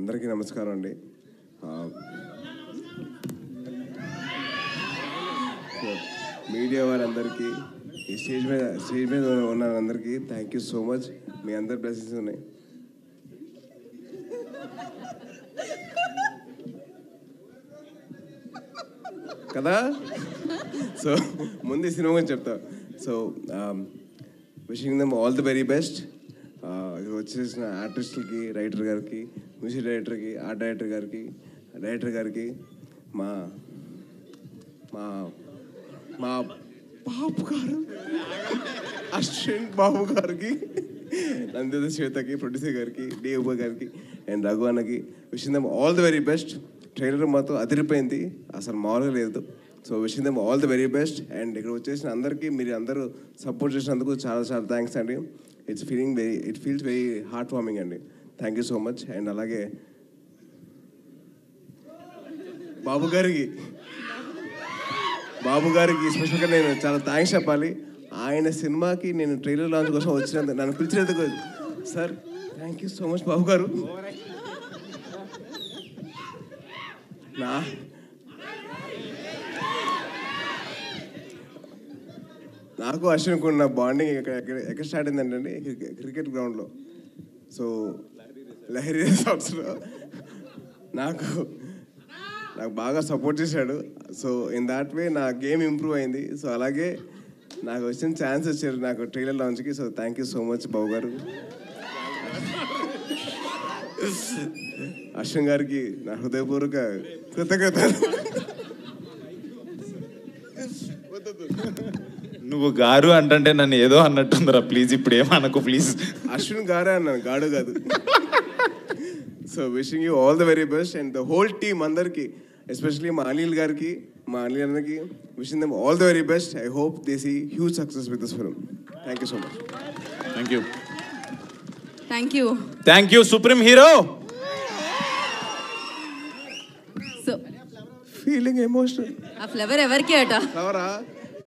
అందరికీ నమస్కారం అండి ఆ, సో, మీడియా వారందరికీ ఈ స్టేజ్ మీద స్టేజ్ మీద ఉన్న అందరికీ థ్యాంక్ యూ సో మచ్ మీ అందరి బ్లెస్సింగ్స్ ఉన్నాయి కదా సో ముందు ఈ సినిమా గురించి చెప్తా so wishing them all the very best ఇక్కడ వచ్చేసిన ఆర్టిస్టులకి రైటర్ గారికి మ్యూజిక్ డైరెక్టర్కి ఆర్ట్ డైరెక్టర్ గారికి డైరెక్టర్ గారికి మా మా మా బాబు గారు అశ్విన్ బాబు గారికి నందిత శ్వేతకి ప్రొడ్యూసర్ గారికి డిఓ గారికి అండ్ రఘు అన్నకి wishing them all the very best trailer మాత్రం అదిరిపోయింది అసలు మామూలుగా లేదు so wishing them all the very best and ఇక్కడ వచ్చేసిన అందరికీ మీరు అందరూ సపోర్ట్ చేసినందుకు చాలా చాలా థ్యాంక్స్ అండి it's feeling very it feels very heart warming అండి thank you so much and అలాగే బాబు గారికి బాబు గారికి స్పెషల్గా నేను చాలా థ్యాంక్స్ చెప్పాలి ఆయన సినిమాకి నేను ట్రైలర్ లాంచ్ కోసం వచ్చినందుకు నన్ను పిలిచినందుకు sir thank you so much Babu గారు నా నాకు అశ్విన్కి ఉన్న బాండింగ్ ఎక్కడ ఎక్కడ ఎక్కడ స్టార్ట్ అయిందంటే క్రికెట్ గ్రౌండ్లో సో లహరి రిసార్ట్స్లో నాకు నాకు బాగా సపోర్ట్ చేశాడు సో ఇన్ దాట్ వే నా గేమ్ ఇంప్రూవ్ అయింది సో అలాగే నాకు వచ్చిన ఛాన్స్ వచ్చారు నాకు ట్రైలర్ లాంచ్కి so thank you so much Babu గారు అశ్విన్ గారికి నా హృదయపూర్వక కృతజ్ఞతలు నువ్వు గారు అంటే నన్ను ఏదో అన్నట్టుందిరా ప్లీజ్ ఇప్పుడు ఏమనకు ప్లీజ్ అశ్విన్ గారే అన్నాను గాడు కాదు so wishing you all the very best and the whole team అందరికి ఎస్పెషలీ మా అనిల్ గారికి మా అనిల్ అన్నకి wishing them all the very best I hope they see huge success with this film thank you so much thank you thank you thank you supreme hero so feeling emotional ఆ flavour ఎవరికి అట కవరా